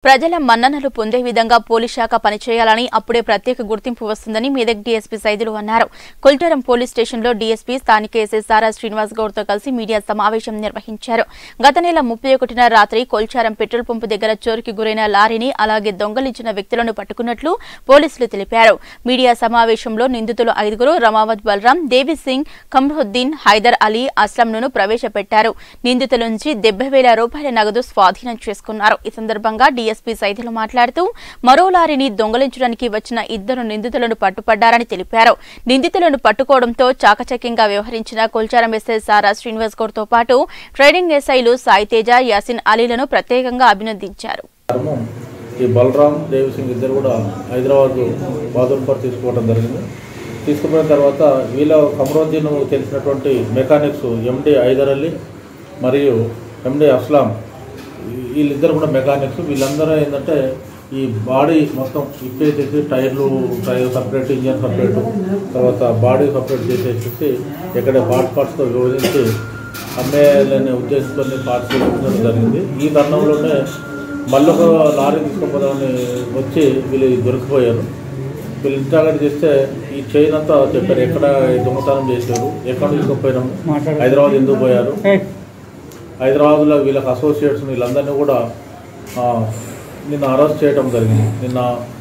ప్రజల మన్ననలు పొందే విధంగా పోలీస్ శాఖ పనిచేయాలని అప్పుడే ప్రత్యేక గుర్తింపు వస్తుందని మెదక్ డీఎస్పీ సైదులు అన్నారు కొల్టారం పోలీస్ స్టేషన్లో డీఎస్పీ స్థానిక ఎస్ఐ సారా శ్రీనివాస్ గౌడ్తో కలిసి మీడియా సమావేశం నిర్వహించారు గత నెల ముప్పై ఒకటిన రాత్రి కొల్చారం పెట్రోల్ పంపు దగ్గర చోరికి గురైన లారీని అలాగే దొంగలించిన వ్యక్తులను పట్టుకున్నట్లు పోలీసులు తెలిపారు మీడియా సమావేశంలో నిందితులు ఐదుగురు రమావత్ బలరాం దేవి సింగ్ కమ్రుద్దీన్ హైదర్ అలీ అస్లంను ప్రవేశపెట్టారు నిందితుల నుంచి డెబ్బై వేల రూపాయల నగదు స్వాధీనం చేసుకున్నారు ఈ సందర్భంగా డీఎస్పీ సైదులు మాట్లాడుతూ మరో లారీని దొంగలించడానికి వచ్చిన ఇద్దరు నిందితులను పట్టుపడ్డారని తెలిపారు నిందితులను పట్టుకోవడంతో చాకచక్యంగా వ్యవహరించిన కొల్చారం ఎస్ఐ సారా శ్రీనివాస్ గౌడ్ తో పాటు ట్రేడింగ్ ఎస్ఐలు సాయి తేజ యాసిన్ అలీలను ప్రత్యేకంగా అభినందించారు కారణం ఈ బలరాం దేవిసింగ్ ఇద్దరు కూడా హైదరాబాద్ బాదుల్పర్ తీసుకోవడం జరిగింది తీసుకుపోయిన తర్వాత వీళ్ళ కమరుద్దీన్ తెలిసినటువంటి మెకానిక్స్ ఎండి హైదర్ అలీ మరియు ఎండి అస్లాం ఈ- వీళ్ళిద్దరు కూడా మెకానిక్స్ వీళ్ళందరూ ఏంటంటే ఈ బాడీ మొత్తం ఇప్పేసేసి టైర్లు టైర్ సపరేట్ ఇంజన్ సపరేట్ తర్వాత బాడీ సపరేట్ చేసేసేసి ఇక్కడ పార్ట్ పార్ట్స్తో విభజించి అమ్మేయాలనే ఉద్దేశంతో పార్ట్స్ విభజించడం జరిగింది ఈ తరుణంలోనే మళ్ళీ ఒక లారీ తీసుకుపోదామని వచ్చి వీళ్ళు దొరికిపోయారు వీళ్ళు ఇంటాగట్ చేస్తే ఈ చైన్ అంతా చెప్పారు ఎక్కడ ఈ దొంగతనం చేశారు ఎక్కడ తీసుకుపోయినాము హైదరాబాద్ ఎందుకు పోయారు హైదరాబాద్లో వీళ్ళకి అసోసియేట్స్ వీళ్ళందరినీ కూడా ఆ, నిన్న అరెస్ట్ చేయడం జరిగింది నిన్న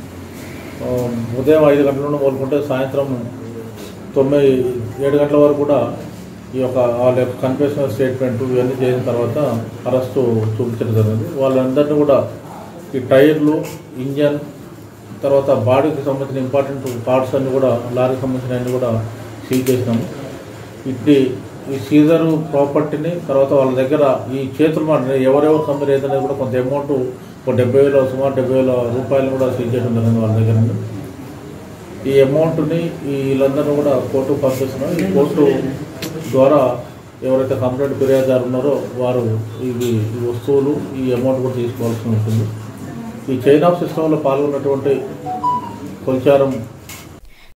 ఆ, ఉదయం ఐదు గంటల నుండి మొదలుకుంటే సాయంత్రం తొమ్మిది ఏడు గంటల వరకు కూడా ఈ యొక్క వాళ్ళ యొక్క కన్ఫెషనల్ స్టేట్మెంట్ ఇవన్నీ చేసిన తర్వాత అరెస్టు చూపించడం జరిగింది వాళ్ళందరినీ కూడా ఈ టైర్లు ఇంజన్ తర్వాత బాడీకి సంబంధించిన ఇంపార్టెంట్ పార్ట్స్ అన్ని కూడా లారీకి సంబంధించిన అన్ని కూడా సీజ్ చేసినాము ఇది ఈ సీజర్ ప్రాపర్టీని తర్వాత వాళ్ళ దగ్గర ఈ చేతులు మాట ఎవరెవరు కంపెనీ ఏదైనా కూడా కొంత అమౌంట్ ఒక డెబ్బై వేల సుమారు డెబ్బై వేల రూపాయలు కూడా సీజ్ చేయడం జరిగింది వాళ్ళ దగ్గర నుండి ఈ అమౌంట్ని ఈ వీళ్ళందరూ కూడా కోర్టు పంపిస్తున్నాం ఈ కోర్టు ద్వారా ఎవరైతే కంప్లైంట్ ఫిర్యాదుదారు ఉన్నారో వారు ఇవి ఈ వస్తువులు ఈ అమౌంట్ కూడా తీసుకోవాల్సి ఉంటుంది ఈ చైన్ ఆఫ్ సిస్టంలో పాల్గొన్నటువంటి కొల్చారం